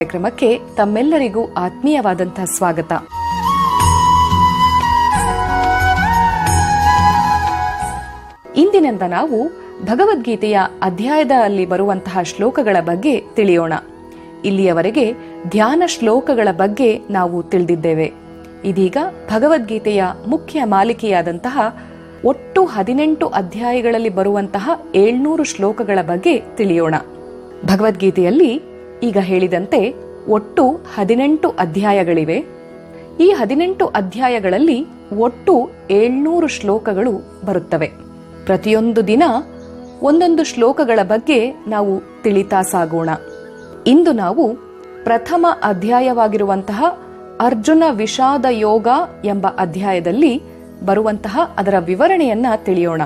ಕಾರ್ಯಕ್ರಮಕ್ಕೆ ತಮ್ಮೆಲ್ಲರಿಗೂ ಆತ್ಮೀಯವಾದಂತಹ ಸ್ವಾಗತ ಇಂದಿನಿಂದ ನಾವು ಭಗವದ್ಗೀತೆಯ ಅಧ್ಯಾಯದಲ್ಲಿ ಬರುವಂತಹ ಶ್ಲೋಕಗಳ ಬಗ್ಗೆ ತಿಳಿಯೋಣ ಇಲ್ಲಿಯವರೆಗೆ ಧ್ಯಾನ ಶ್ಲೋಕಗಳ ಬಗ್ಗೆ ನಾವು ತಿಳಿದಿದ್ದೇವೆ ಇದೀಗ ಭಗವದ್ಗೀತೆಯ ಮುಖ್ಯ ಮಾಲಿಕೆಯಾದಂತಹ ಒಟ್ಟು ಹದಿನೆಂಟು ಅಧ್ಯಾಯಗಳಲ್ಲಿ ಬರುವಂತಹ ಏಳ್ನೂರು ಶ್ಲೋಕಗಳ ಬಗ್ಗೆ ತಿಳಿಯೋಣ ಭಗವದ್ಗೀತೆಯಲ್ಲಿ ಈಗ ಹೇಳಿದಂತೆ ಒಟ್ಟು ಹದಿನೆಂಟು ಅಧ್ಯಾಯಗಳಿವೆ ಈ ಹದಿನೆಂಟು ಅಧ್ಯಾಯಗಳಲ್ಲಿ ಒಟ್ಟು ಏಳ್ನೂರು ಶ್ಲೋಕಗಳು ಬರುತ್ತವೆ ಪ್ರತಿಯೊಂದು ದಿನ ಒಂದೊಂದು ಶ್ಲೋಕಗಳ ಬಗ್ಗೆ ನಾವು ತಿಳಿತಾ ಸಾಗೋಣ ಇಂದು ನಾವು ಪ್ರಥಮ ಅಧ್ಯಾಯವಾಗಿರುವಂತಹ ಅರ್ಜುನ ವಿಷಾದ ಯೋಗ ಎಂಬ ಅಧ್ಯಾಯದಲ್ಲಿ ಬರುವಂತಹ ಅದರ ವಿವರಣೆಯನ್ನ ತಿಳಿಯೋಣ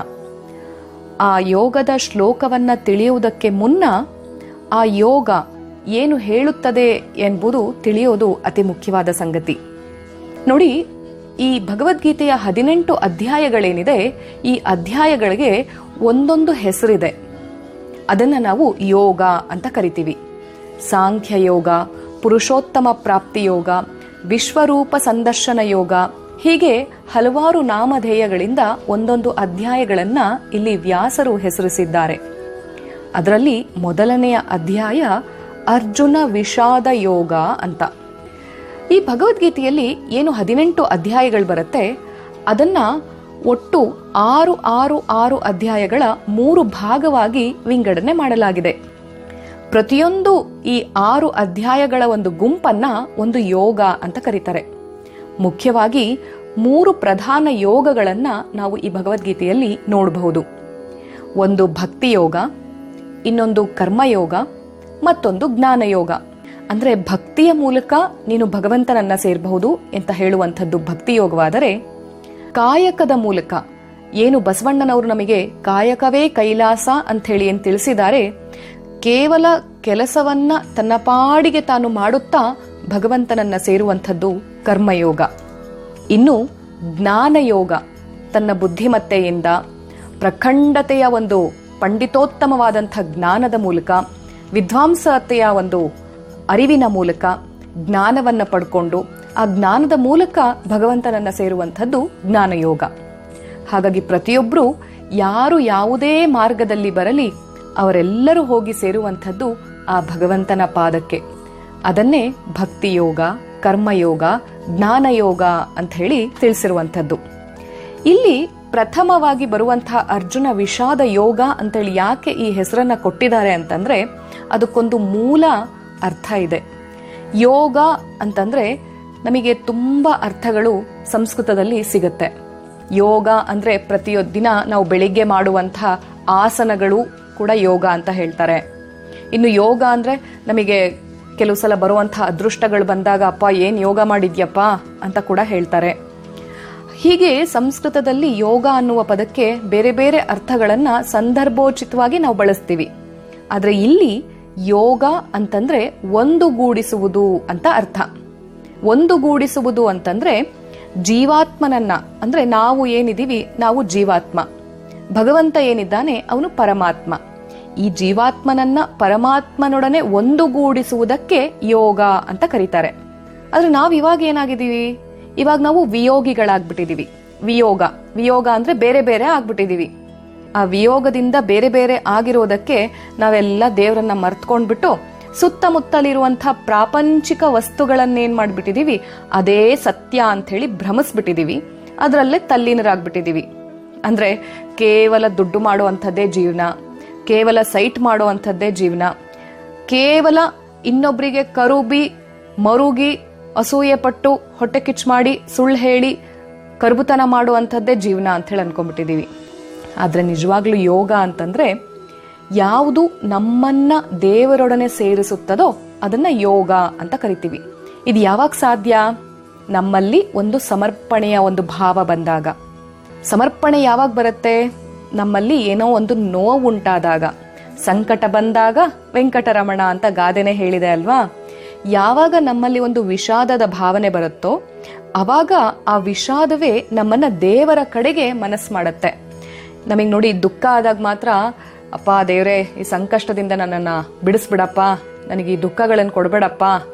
ಆ ಯೋಗದ ಶ್ಲೋಕವನ್ನ ತಿಳಿಯುವುದಕ್ಕೆ ಮುನ್ನ ಆ ಯೋಗ ಏನು ಹೇಳುತ್ತದೆ ಎಂಬುದು ತಿಳಿಯೋದು ಅತಿ ಮುಖ್ಯವಾದ ಸಂಗತಿ ನೋಡಿ ಈ ಭಗವದ್ಗೀತೆಯ ಹದಿನೆಂಟು ಅಧ್ಯಾಯಗಳೇನಿದೆ ಈ ಅಧ್ಯಾಯಗಳಿಗೆ ಒಂದೊಂದು ಹೆಸರಿದೆ ಅದನ್ನ ನಾವು ಯೋಗ ಅಂತ ಕರಿತೀವಿ ಸಾಂಖ್ಯ ಯೋಗ ಪುರುಷೋತ್ತಮ ಪ್ರಾಪ್ತಿ ಯೋಗ ವಿಶ್ವರೂಪ ಸಂದರ್ಶನ ಯೋಗ ಹೀಗೆ ಹಲವಾರು ನಾಮಧೇಯಗಳಿಂದ ಒಂದೊಂದು ಅಧ್ಯಾಯಗಳನ್ನ ಇಲ್ಲಿ ವ್ಯಾಸರು ಹೆಸರಿಸಿದ್ದಾರೆ ಅದರಲ್ಲಿ ಮೊದಲನೆಯ ಅಧ್ಯಾಯ ಅರ್ಜುನ ವಿಷಾದ ಯೋಗ ಅಂತ ಈ ಭಗವದ್ಗೀತೆಯಲ್ಲಿ ಏನು ಹದಿನೆಂಟು ಅಧ್ಯಾಯಗಳು ಬರುತ್ತೆ ಅದನ್ನ ಒಟ್ಟು ಆರು ಆರು ಆರು ಅಧ್ಯಾಯಗಳ ಮೂರು ಭಾಗವಾಗಿ ವಿಂಗಡಣೆ ಮಾಡಲಾಗಿದೆ ಪ್ರತಿಯೊಂದು ಈ ಆರು ಅಧ್ಯಾಯಗಳ ಒಂದು ಗುಂಪನ್ನ ಒಂದು ಯೋಗ ಅಂತ ಕರೀತಾರೆ ಮುಖ್ಯವಾಗಿ ಮೂರು ಪ್ರಧಾನ ಯೋಗಗಳನ್ನ ನಾವು ಈ ಭಗವದ್ಗೀತೆಯಲ್ಲಿ ನೋಡಬಹುದು ಒಂದು ಭಕ್ತಿ ಯೋಗ ಇನ್ನೊಂದು ಕರ್ಮಯೋಗ ಮತ್ತೊಂದು ಜ್ಞಾನಯೋಗ ಅಂದ್ರೆ ಭಕ್ತಿಯ ಮೂಲಕ ನೀನು ಭಗವಂತನನ್ನ ಸೇರಬಹುದು ಅಂತ ಹೇಳುವಂಥದ್ದು ಭಕ್ತಿ ಯೋಗವಾದರೆ ಕಾಯಕದ ಮೂಲಕ ಏನು ಬಸವಣ್ಣನವರು ನಮಗೆ ಕಾಯಕವೇ ಕೈಲಾಸ ಅಂತ ಹೇಳಿ ಏನು ತಿಳಿಸಿದ್ದಾರೆ ಕೇವಲ ಕೆಲಸವನ್ನ ತನ್ನ ಪಾಡಿಗೆ ತಾನು ಮಾಡುತ್ತಾ ಭಗವಂತನನ್ನ ಸೇರುವಂಥದ್ದು ಕರ್ಮಯೋಗ ಇನ್ನು ಜ್ಞಾನಯೋಗ ತನ್ನ ಬುದ್ಧಿಮತ್ತೆಯಿಂದ ಪ್ರಖಂಡತೆಯ ಒಂದು ಪಂಡಿತೋತ್ತಮವಾದಂಥ ಜ್ಞಾನದ ಮೂಲಕ ವಿದ್ವಾಂಸತೆಯ ಒಂದು ಅರಿವಿನ ಮೂಲಕ ಜ್ಞಾನವನ್ನ ಪಡ್ಕೊಂಡು ಆ ಜ್ಞಾನದ ಮೂಲಕ ಭಗವಂತನನ್ನ ಸೇರುವಂಥದ್ದು ಜ್ಞಾನಯೋಗ ಹಾಗಾಗಿ ಪ್ರತಿಯೊಬ್ಬರು ಯಾರು ಯಾವುದೇ ಮಾರ್ಗದಲ್ಲಿ ಬರಲಿ ಅವರೆಲ್ಲರೂ ಹೋಗಿ ಸೇರುವಂಥದ್ದು ಆ ಭಗವಂತನ ಪಾದಕ್ಕೆ ಅದನ್ನೇ ಭಕ್ತಿಯೋಗ ಕರ್ಮಯೋಗ ಜ್ಞಾನಯೋಗ ಅಂತ ಹೇಳಿ ತಿಳಿಸಿರುವಂಥದ್ದು ಇಲ್ಲಿ ಪ್ರಥಮವಾಗಿ ಬರುವಂತಹ ಅರ್ಜುನ ವಿಷಾದ ಯೋಗ ಅಂತೇಳಿ ಯಾಕೆ ಈ ಹೆಸರನ್ನ ಕೊಟ್ಟಿದ್ದಾರೆ ಅಂತಂದ್ರೆ ಅದಕ್ಕೊಂದು ಮೂಲ ಅರ್ಥ ಇದೆ ಯೋಗ ಅಂತಂದ್ರೆ ನಮಗೆ ತುಂಬಾ ಅರ್ಥಗಳು ಸಂಸ್ಕೃತದಲ್ಲಿ ಸಿಗುತ್ತೆ ಯೋಗ ಅಂದ್ರೆ ಪ್ರತಿಯೊಂದಿನ ನಾವು ಬೆಳಿಗ್ಗೆ ಮಾಡುವಂತಹ ಆಸನಗಳು ಕೂಡ ಯೋಗ ಅಂತ ಹೇಳ್ತಾರೆ ಇನ್ನು ಯೋಗ ಅಂದ್ರೆ ನಮಗೆ ಕೆಲವು ಸಲ ಬರುವಂತಹ ಅದೃಷ್ಟಗಳು ಬಂದಾಗ ಅಪ್ಪ ಏನ್ ಯೋಗ ಮಾಡಿದ್ಯಪ್ಪ ಅಂತ ಕೂಡ ಹೇಳ್ತಾರೆ ಹೀಗೆ ಸಂಸ್ಕೃತದಲ್ಲಿ ಯೋಗ ಅನ್ನುವ ಪದಕ್ಕೆ ಬೇರೆ ಬೇರೆ ಅರ್ಥಗಳನ್ನ ಸಂದರ್ಭೋಚಿತವಾಗಿ ನಾವು ಬಳಸ್ತೀವಿ ಆದ್ರೆ ಇಲ್ಲಿ ಯೋಗ ಅಂತಂದ್ರೆ ಒಂದುಗೂಡಿಸುವುದು ಅಂತ ಅರ್ಥ ಒಂದುಗೂಡಿಸುವುದು ಅಂತಂದ್ರೆ ಜೀವಾತ್ಮನನ್ನ ಅಂದ್ರೆ ನಾವು ಏನಿದೀವಿ ನಾವು ಜೀವಾತ್ಮ ಭಗವಂತ ಏನಿದ್ದಾನೆ ಅವನು ಪರಮಾತ್ಮ ಈ ಜೀವಾತ್ಮನನ್ನ ಪರಮಾತ್ಮನೊಡನೆ ಒಂದುಗೂಡಿಸುವುದಕ್ಕೆ ಯೋಗ ಅಂತ ಕರೀತಾರೆ ಆದ್ರೆ ನಾವ್ ಇವಾಗ ಏನಾಗಿದ್ದೀವಿ ಇವಾಗ ನಾವು ವಿಯೋಗಿಗಳಾಗ್ಬಿಟ್ಟಿದೀವಿ ವಿಯೋಗ ವಿಯೋಗ ಅಂದ್ರೆ ಬೇರೆ ಬೇರೆ ಆಗ್ಬಿಟ್ಟಿದೀವಿ ಆ ವಿಯೋಗದಿಂದ ಬೇರೆ ಬೇರೆ ಆಗಿರೋದಕ್ಕೆ ನಾವೆಲ್ಲ ದೇವರನ್ನ ಮರ್ತ್ಕೊಂಡ್ಬಿಟ್ಟು ಸುತ್ತಮುತ್ತಲಿರುವಂತಹ ಪ್ರಾಪಂಚಿಕ ವಸ್ತುಗಳನ್ನೇನ್ ಮಾಡ್ಬಿಟ್ಟಿದೀವಿ ಅದೇ ಸತ್ಯ ಅಂತ ಹೇಳಿ ಭ್ರಮಿಸ್ಬಿಟ್ಟಿದೀವಿ ಅದರಲ್ಲೇ ತಲ್ಲೀನರಾಗ್ಬಿಟ್ಟಿದೀವಿ ಅಂದ್ರೆ ಕೇವಲ ದುಡ್ಡು ಮಾಡುವಂಥದ್ದೇ ಜೀವನ ಕೇವಲ ಸೈಟ್ ಮಾಡುವಂಥದ್ದೇ ಜೀವನ ಕೇವಲ ಇನ್ನೊಬ್ಬರಿಗೆ ಕರುಬಿ ಮರುಗಿ ಅಸೂಯೆ ಪಟ್ಟು ಹೊಟ್ಟೆ ಕಿಚ್ ಮಾಡಿ ಸುಳ್ಳು ಹೇಳಿ ಕರ್ಬುತನ ಮಾಡುವಂಥದ್ದೇ ಜೀವನ ಅಂತ ಹೇಳಿ ಅನ್ಕೊಂಡ್ಬಿಟ್ಟಿದೀವಿ ಆದ್ರೆ ನಿಜವಾಗ್ಲೂ ಯೋಗ ಅಂತಂದ್ರೆ ಯಾವುದು ನಮ್ಮನ್ನ ದೇವರೊಡನೆ ಸೇರಿಸುತ್ತದೋ ಅದನ್ನ ಯೋಗ ಅಂತ ಕರಿತೀವಿ ಇದು ಯಾವಾಗ ಸಾಧ್ಯ ನಮ್ಮಲ್ಲಿ ಒಂದು ಸಮರ್ಪಣೆಯ ಒಂದು ಭಾವ ಬಂದಾಗ ಸಮರ್ಪಣೆ ಯಾವಾಗ ಬರುತ್ತೆ ನಮ್ಮಲ್ಲಿ ಏನೋ ಒಂದು ನೋವು ಉಂಟಾದಾಗ ಸಂಕಟ ಬಂದಾಗ ವೆಂಕಟರಮಣ ಅಂತ ಗಾದೆನೆ ಹೇಳಿದೆ ಅಲ್ವಾ ಯಾವಾಗ ನಮ್ಮಲ್ಲಿ ಒಂದು ವಿಷಾದದ ಭಾವನೆ ಬರುತ್ತೋ ಅವಾಗ ಆ ವಿಷಾದವೇ ನಮ್ಮನ್ನ ದೇವರ ಕಡೆಗೆ ಮನಸ್ಸು ಮಾಡುತ್ತೆ ನಮಗೆ ನೋಡಿ ದುಃಖ ಆದಾಗ ಮಾತ್ರ ಅಪ್ಪ ದೇವ್ರೆ ಈ ಸಂಕಷ್ಟದಿಂದ ನನ್ನನ್ನ ಬಿಡಿಸ್ಬಿಡಪ್ಪ ನನಗೆ ಈ ದುಃಖಗಳನ್ನು ಕೊಡಬೇಡಪ್ಪ